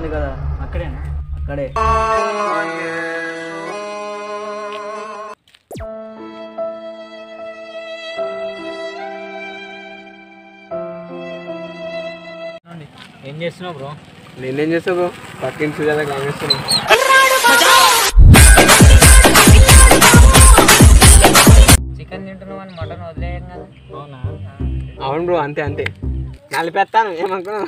ఉంది కదా అక్కడేనా అక్కడే ఏం చేస్తున్నావు బ్రో నేనేం చేస్తావు పక్కింటి సుజాత కాంగ్రెస్తున్నావు చికెన్ తింటున్నావు అని మటన్ వదిలేయం కదా అవునా అవును బ్రో అంతే అంతే నలిపేస్తాను ఏమనుకున్నావు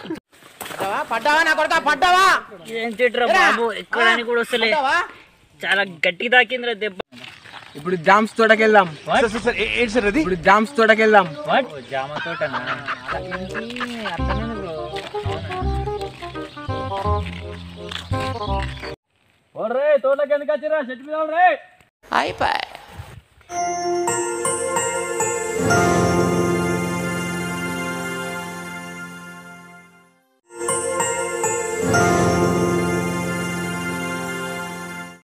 ఏం తింటారా బాబు ఎక్కడానికి కూడా వస్తలే చాలా గట్టిగా తాకిందిరా దెబ్బ ఇప్పుడు జామ్స్ తోటకి వెళ్దాం ఇప్పుడు జామ్స్ తోటకి వెళ్దాం వాట్ జామ తోటనా అర్థమైంది బ్రో తోటకి ఎందుకు వచ్చిరా చెట్టు మీద రే అయిపోయి